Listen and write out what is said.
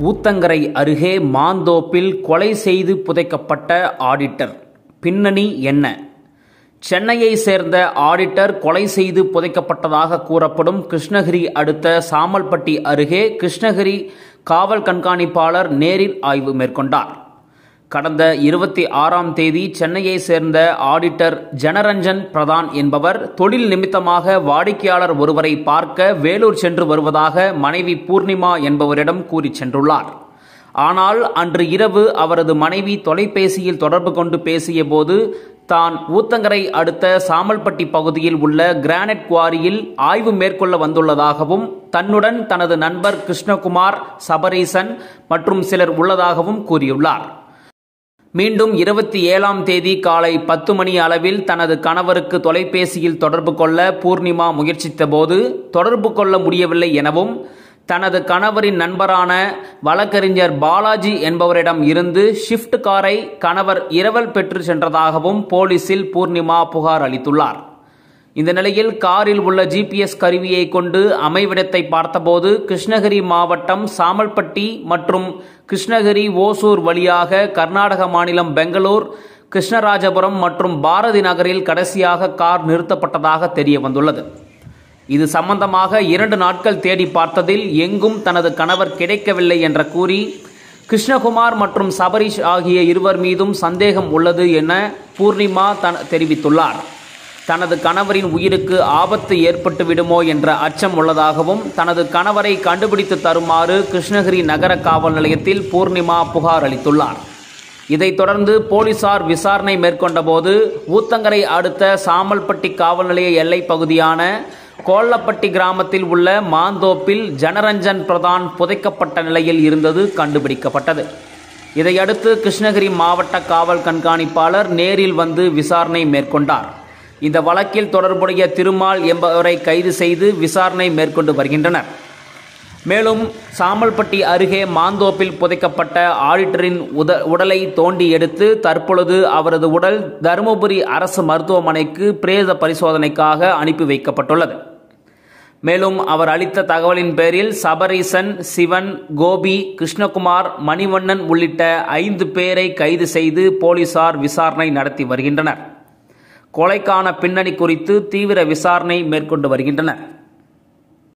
ஊத்தங்கரை அருகே மாந்தோப்பில் கொலை செய்து புதைக்கப்பட்ட ஆடிட்டர் பின்னணி என்ன சென்னையை சேர்ந்த ஆடிட்டர் கொலை செய்து புதைக்கப்பட்டதாக கூறப்படும் கிருஷ்ணகிரி அடுத்த சாமல்பட்டி அருகே கிருஷ்ணகிரி காவல் கண்காணிப்பாளர் நேரில் ஆய்வு மேற்கொண்டார் கடந்த இருபத்தி ஆறாம் தேதி சென்னையை சேர்ந்த ஆடிட்டர் ஜனரஞ்சன் பிரதான் என்பவர் தொழில் நிமித்தமாக வாடிக்கையாளர் ஒருவரை பார்க்க வேலூர் சென்று வருவதாக மனைவி பூர்ணிமா என்பவரிடம் கூறி சென்றுள்ளார் ஆனால் அன்று இரவு அவரது மனைவி தொலைபேசியில் தொடர்பு கொண்டு பேசிய போது தான் ஊத்தங்கரை அடுத்த சாமல்பட்டி பகுதியில் உள்ள கிரானைட் குவாரியில் ஆய்வு மேற்கொள்ள வந்துள்ளதாகவும் தன்னுடன் தனது நண்பர் கிருஷ்ணகுமார் சபரீசன் மற்றும் சிலர் உள்ளதாகவும் கூறியுள்ளார் மீண்டும் இருபத்தி ஏழாம் தேதி காலை பத்து மணி அளவில் தனது கணவருக்கு தொலைபேசியில் தொடர்பு கொள்ள பூர்ணிமா முயற்சித்தபோது தொடர்பு கொள்ள முடியவில்லை எனவும் தனது கணவரின் நண்பரான வழக்கறிஞர் பாலாஜி என்பவரிடம் இருந்து ஷிஃப்ட் காரை கணவர் இரவல் பெற்று சென்றதாகவும் போலீசில் பூர்ணிமா புகார் அளித்துள்ளார் இந்த நிலையில் காரில் உள்ள ஜிபிஎஸ் கருவியை கொண்டு அமைவிடத்தை பார்த்தபோது கிருஷ்ணகிரி மாவட்டம் சாமல்பட்டி மற்றும் கிருஷ்ணகிரி ஓசூர் வழியாக கர்நாடக மாநிலம் பெங்களூர் கிருஷ்ணராஜபுரம் மற்றும் பாரதி நகரில் கடைசியாக கார் நிறுத்தப்பட்டதாக தெரிய வந்துள்ளது இது சம்பந்தமாக இரண்டு நாட்கள் தேடி பார்த்ததில் எங்கும் தனது கணவர் கிடைக்கவில்லை என்ற கூறி கிருஷ்ணகுமார் மற்றும் சபரீஷ் ஆகிய இருவர் மீதும் சந்தேகம் உள்ளது என பூர்ணிமா தன தெரிவித்துள்ளார் தனது கணவரின் உயிருக்கு ஆபத்து ஏற்பட்டு விடுமோ என்ற அச்சம் உள்ளதாகவும் தனது கணவரை கண்டுபிடித்து தருமாறு கிருஷ்ணகிரி நகர காவல் நிலையத்தில் பூர்ணிமா புகார் அளித்துள்ளார் இதைத் தொடர்ந்து போலீசார் விசாரணை மேற்கொண்டபோது ஊத்தங்கரை அடுத்த சாமல்பட்டி காவல் நிலைய எல்லை பகுதியான கோல்லப்பட்டி கிராமத்தில் உள்ள மாந்தோப்பில் ஜனரஞ்சன் பிரதான் புதைக்கப்பட்ட நிலையில் இருந்தது கண்டுபிடிக்கப்பட்டது இதையடுத்து கிருஷ்ணகிரி மாவட்ட காவல் கண்காணிப்பாளர் நேரில் வந்து விசாரணை மேற்கொண்டார் இந்த வழக்கில் தொடர்புடைய திருமால் என்பவரை கைது செய்து விசாரணை மேற்கொண்டு வருகின்றனர் மேலும் சாமல்பட்டி அருகே மாந்தோப்பில் புதைக்கப்பட்ட ஆடிட்டரின் உத உடலை தோண்டி எடுத்து தற்பொழுது அவரது உடல் தருமபுரி அரசு மருத்துவமனைக்கு பிரேத பரிசோதனைக்காக அனுப்பி வைக்கப்பட்டுள்ளது மேலும் அவர் அளித்த தகவலின் பேரில் சபரீசன் சிவன் கோபி கிருஷ்ணகுமார் மணிவண்ணன் உள்ளிட்ட ஐந்து பேரை கைது செய்து போலீசார் விசாரணை நடத்தி வருகின்றனர் கொலைக்கான பின்னணி குறித்து தீவிர விசாரணை மேற்கொண்டு வருகின்றனர்